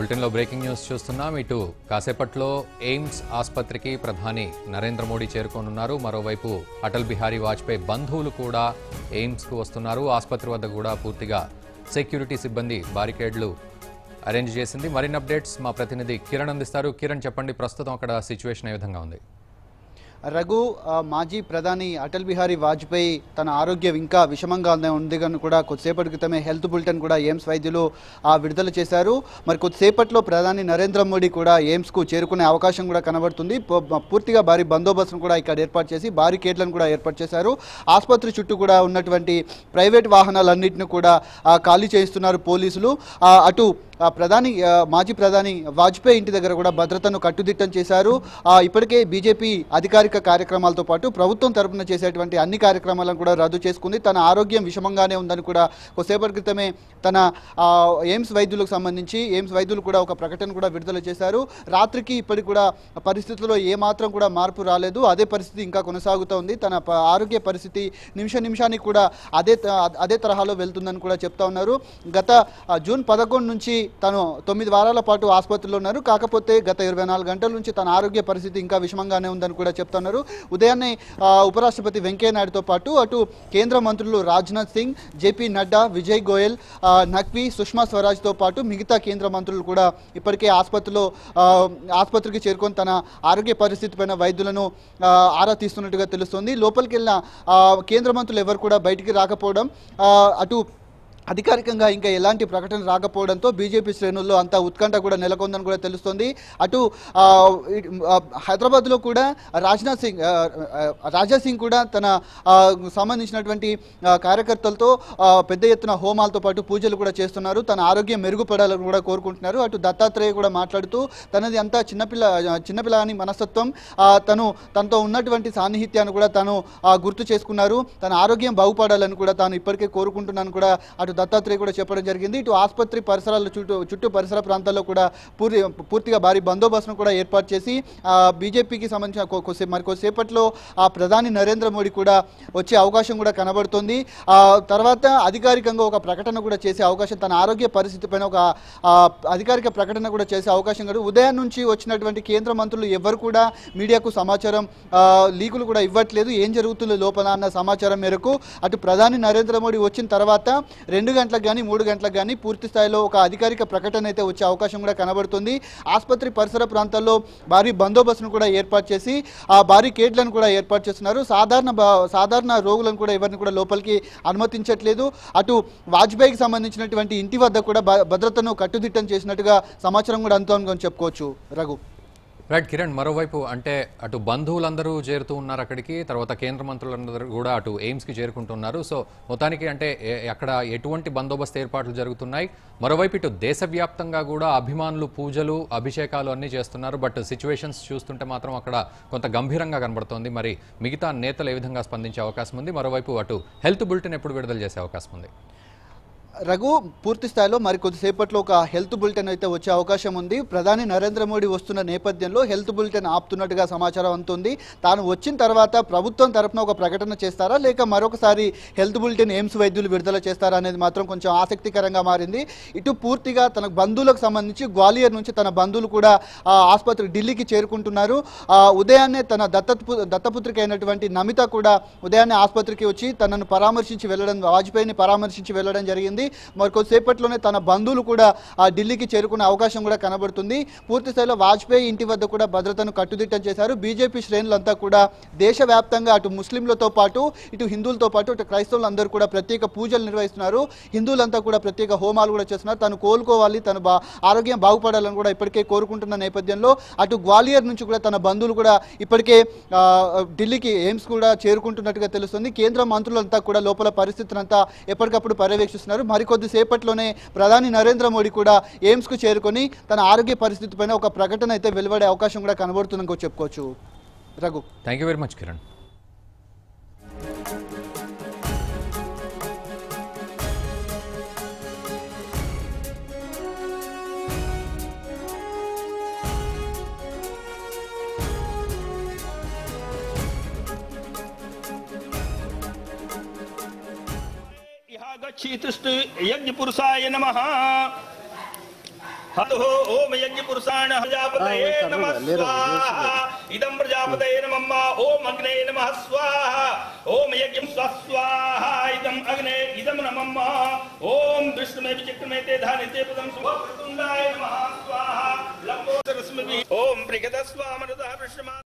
బులెటిన్లో breaking news చూస్తున్నాం ఇటు కాసేపట్లో ఎయిమ్స్ ఆసుపత్రికి ప్రధాని నరేంద్ర మోడీ చేరుకోనున్నారు మరోవైపు అటల్ బిహారీ వాజ్పేయి బంధువులు కూడా ఎయిమ్స్కు వస్తున్నారు ఆసుపత్రి వద్ద కూడా పూర్తిగా సెక్యూరిటీ సిబ్బంది బారికేడ్లు అరేంజ్ చేసింది మరిన్ని అప్డేట్స్ మా ప్రతినిధి కిరణ్ అందిస్తారు కిరణ్ చెప్పండి ప్రస్తుతం అక్కడ సిచ్యువేషన్ ఏ విధంగా ఉంది రఘు ఆ, మాజీ ప్రధాని అటల్ బిహారీ వాజ్పేయి తన ఆరోగ్యం ఇంకా విషమంగానే ఉంది కానీ కూడా కొద్దిసేపటి క్రితమే హెల్త్ బులెటిన్ కూడా ఎయిమ్స్ వైద్యులు ఆ, విడుదల చేశారు మరి కొద్దిసేపట్లో ప్రధాని నరేంద్ర మోడీ కూడా ఎయిమ్స్కు చేరుకునే అవకాశం కూడా కనబడుతుంది పూ- పూర్తిగా భారీ బందోబస్తును కూడా ఇక్కడ ఏర్పాటు చేసి భారీ కేట్లను కూడా ఏర్పాటు చేశారు ఆసుపత్రి చుట్టూ కూడా ఉన్నటువంటి ప్రైవేట్ వాహనాలన్నింటినీ కూడా ఆ, ఖాళీ చేయిస్తున్నారు పోలీసులు ఆ, అటు ఆ, ప్రధాని ఆ, మాజీ ప్రధాని వాజ్పేయి ఇంటి దగ్గర కూడా భద్రతను కట్టుదిట్టం చేశారు ఆ, ఇప్పటికే బీజేపీ అధికారిక కార్యక్రమాలతో పాటు ప్రభుత్వం తరపున చేసేటువంటి అన్ని కార్యక్రమాలను కూడా రద్దు చేసుకుంది తన ఆరోగ్యం విషమంగానే ఉందని కూడా కొద్దిసేపటి క్రితమే తన ఆ, ఎయిమ్స్ వైద్యులకు సంబంధించి ఎయిమ్స్ వైద్యులు కూడా ఒక ప్రకటన కూడా విడుదల చేశారు రాత్రికి ఇప్పటికి కూడా పరిస్థితుల్లో ఏమాత్రం కూడా మార్పు రాలేదు అదే పరిస్థితి ఇంకా కొనసాగుతూ ఉంది తన ప- ఆరోగ్య పరిస్థితి నిమిష నిమిషానికి కూడా అదే త- అదే తరహాలో వెళ్తుందని కూడా చెప్తా ఉన్నారు గత ఆ, జూన్ పదకొండు నుంచి తను తొమ్మిది వారాల పాటు ఆసుపత్రిలో ఉన్నారు కాకపోతే గత ఇరవై నాలుగు గంటల నుంచి తన ఆరోగ్య పరిస్థితి ఇంకా విషమంగానే ఉందని కూడా చెప్తున్నారు ఉదయాన్నే ఆ, ఉపరాష్ట్రపతి వెంకయ్య నాయుడుతో పాటు అటు కేంద్ర మంత్రులు రాజ్నాథ్ సింగ్ జేపీ నడ్డా విజయ్ గోయల్ ఆ, నఖ్వీ సుష్మా స్వరాజ్తో పాటు మిగతా కేంద్ర మంత్రులు కూడా ఇప్పటికే ఆసుపత్రిలో ఆ, ఆసుపత్రికి చేరుకొని తన ఆరోగ్య పరిస్థితి పైన వైద్యులను ఆ, ఆరా తీస్తున్నట్టుగా తెలుస్తోంది లోపలికి వెళ్ళిన ఆ, కేంద్ర మంత్రులు ఎవరు కూడా బయటికి రాకపోవడం ఆ, అటు అధికారికంగా ఇంకా ఎలాంటి ప్రకటన రాకపోవడంతో బీజేపీ శ్రేణుల్లో అంతా ఉత్కంఠ కూడా నెలకొందని కూడా తెలుస్తోంది అటు ఆ, ఇ- ఆ, హైదరాబాద్లో కూడా రాజ్నాథ్ సింగ్ ఆ, ఆ, రాజా సింగ్ కూడా తన ఆ, సంబంధించినటువంటి ఆ, కార్యకర్తలతో ఆ, పెద్ద ఎత్తున హోమాలతో పాటు పూజలు కూడా చేస్తున్నారు తన ఆరోగ్యం మెరుగుపడాలని కూడా కోరుకుంటున్నారు అటు దత్తాత్రేయ కూడా మాట్లాడుతూ తనది అంతా చిన్నపిల్ల చిన్నపిల్ల అని మనస్తత్వం ఆ, తను తనతో ఉన్నటువంటి సాన్నిహిత్యాన్ని కూడా తను ఆ, గుర్తు చేసుకున్నారు తన ఆరోగ్యం బాగుపడాలని కూడా తాను ఇప్పటికే కోరుకుంటున్నాను కూడా అటు దత్తాత్రేయ కూడా చెప్పడం జరిగింది ఇటు ఆసుపత్రి పరిసరాల చుట్టూ చుట్టూ పరిసర ప్రాంతాల్లో కూడా పూర్తి పూర్తిగా భారీ బందోబస్తును కూడా ఏర్పాటు చేసి ఆ, బీజేపీకి సంబంధించిన కొ- కొద్దిసేపు మరి కొద్దిసేపట్లో ఆ ప్రధాని నరేంద్ర మోడీ కూడా వచ్చే అవకాశం కూడా కనబడుతుంది ఆ తర్వాత అధికారికంగా ఒక ప్రకటన కూడా చేసే అవకాశం తన ఆరోగ్య పరిస్థితి పైన ఒక ఆ, అధికారిక ప్రకటన కూడా చేసే అవకాశం కూడా ఉదయం నుంచి వచ్చినటువంటి కేంద్ర మంత్రులు ఎవరు కూడా మీడియాకు సమాచారం ఆ, లీకులు కూడా ఇవ్వట్లేదు ఏం జరుగుతుందో లోపల అన్న సమాచారం మేరకు అటు ప్రధాని నరేంద్ర మోడీ వచ్చిన తర్వాత రెండు గంటలకు కానీ మూడు గంటలకు కానీ పూర్తి స్థాయిలో ఒక అధికారిక ప్రకటన అయితే వచ్చే అవకాశం కూడా కనబడుతుంది ఆసుపత్రి పరిసర ప్రాంతాల్లో భారీ బందోబస్తును కూడా ఏర్పాటు చేసి ఆ భారీ కేట్లను కూడా ఏర్పాటు చేస్తున్నారు సాధారణ బా- సాధారణ రోగులను కూడా ఎవరిని కూడా లోపలికి అనుమతించట్లేదు అటు వాజ్పేయికి సంబంధించినటువంటి ఇంటి వద్ద కూడా భ- భద్రతను కట్టుదిట్టం చేసినట్టుగా సమాచారం కూడా అందుతోందని చెప్పుకోవచ్చు రఘు రైట్ కిరణ్ మరోవైపు అంటే అటు బంధువులందరూ చేరుతూ ఉన్నారు అక్కడికి తర్వాత కేంద్ర మంత్రులందరూ కూడా అటు ఎయిమ్స్కి చేరుకుంటున్నారు సో మొత్తానికి అంటే ఏ- అక్కడ ఎటువంటి బందోబస్తు ఏర్పాట్లు జరుగుతున్నాయి మరోవైపు ఇటు దేశవ్యాప్తంగా కూడా అభిమానులు పూజలు అభిషేకాలు అన్నీ చేస్తున్నారు బట్ సిచ్యువేషన్స్ చూస్తుంటే మాత్రం అక్కడ కొంత గంభీరంగా కనబడుతోంది మరి మిగతా నేతలు ఏ విధంగా స్పందించే అవకాశం ఉంది మరోవైపు అటు హెల్త్ బులెటిన్ ఎప్పుడు విడుదల చేసే అవకాశం ఉంది రఘు పూర్తి స్థాయిలో మరి కొద్దిసేపట్లో ఒక హెల్త్ బులెటిన్ అయితే వచ్చే అవకాశం ఉంది ప్రధాని నరేంద్ర మోడీ వస్తున్న నేపథ్యంలో హెల్త్ బులెటిన్ ఆపుతున్నట్టుగా సమాచారం అందుతుంది తాను వచ్చిన తర్వాత ప్రభుత్వం తరపున ఒక ప్రకటన చేస్తారా లేక మరొకసారి హెల్త్ బులెటిన్ ఎయిమ్స్ వైద్యులు విడుదల చేస్తారా అనేది మాత్రం కొంచెం ఆసక్తికరంగా మారింది ఇటు పూర్తిగా తన బంధువులకు సంబంధించి గ్వాలియర్ నుంచి తన బంధువులు కూడా ఆ, ఆసుపత్రి ఢిల్లీకి చేరుకుంటున్నారు ఆ, ఉదయాన్నే తన దత్తపు దత్తపుత్రిక అయినటువంటి నమిత కూడా ఉదయాన్నే ఆసుపత్రికి వచ్చి తనను పరామర్శించి వెళ్ళడం వాజ్పేయిని పరామర్శించి వెళ్ళడం జరిగింది మరి కొద్దిసేపట్లోనే తన బంధువులు కూడా ఆ ఢిల్లీకి చేరుకునే అవకాశం కూడా కనబడుతుంది పూర్తి స్థాయిలో వాజ్పేయి ఇంటి వద్ద కూడా భద్రతను కట్టుదిట్టం చేశారు బీజేపీ శ్రేణులంతా కూడా దేశవ్యాప్తంగా అటు ముస్లింలతో పాటు ఇటు హిందువులతో పాటు ఇటు క్రైస్తవులందరూ కూడా ప్రత్యేక పూజలు నిర్వహిస్తున్నారు హిందువులంతా కూడా ప్రత్యేక హోమాలు కూడా చేస్తున్నారు తను కోలుకోవాలి తను బా ఆరోగ్యం బాగుపడాలని కూడా ఇప్పటికే కోరుకుంటున్న నేపథ్యంలో అటు గ్వాలియర్ నుంచి కూడా తన బంధువులు కూడా ఇప్పటికే ఆ, ఢిల్లీకి ఎయిమ్స్ కూడా చేరుకుంటున్నట్టుగా తెలుస్తుంది కేంద్ర మంత్రులంతా కూడా లోపల పరిస్థితిని అంతా ఎప్పటికప్పుడు పర్యవేక్షిస్తున్నారు మరికొద్ది సేపట్లోనే ప్రధాని నరేంద్ర మోడీ కూడా ఎయిమ్స్కు చేరుకొని తన ఆరోగ్య పరిస్థితి పైన ఒక ప్రకటన అయితే వెలువడే అవకాశం కూడా కనబడుతుందని కూడా చెప్పుకోవచ్చు Raghu thank you very much Kiran इहागच्छीतस्तु यज्ञपुरुषाय नमः हतुः ओम यज्ञ पुरुषाण प्रजापतये नमः स्वाहा इदं प्रजापतये नमः ओम अग्ने नमः स्वाहा ओम यज्ञं स्वस्वाहा इदम् अग्ने इदं नमः ओम विष्णुमे विचक्रमे ते धानिते पदं शुभप्रतुण्डाय नमः स्वाहा लम्बोदरस्मि ओम बृहदस्वामनतः विष्णुमा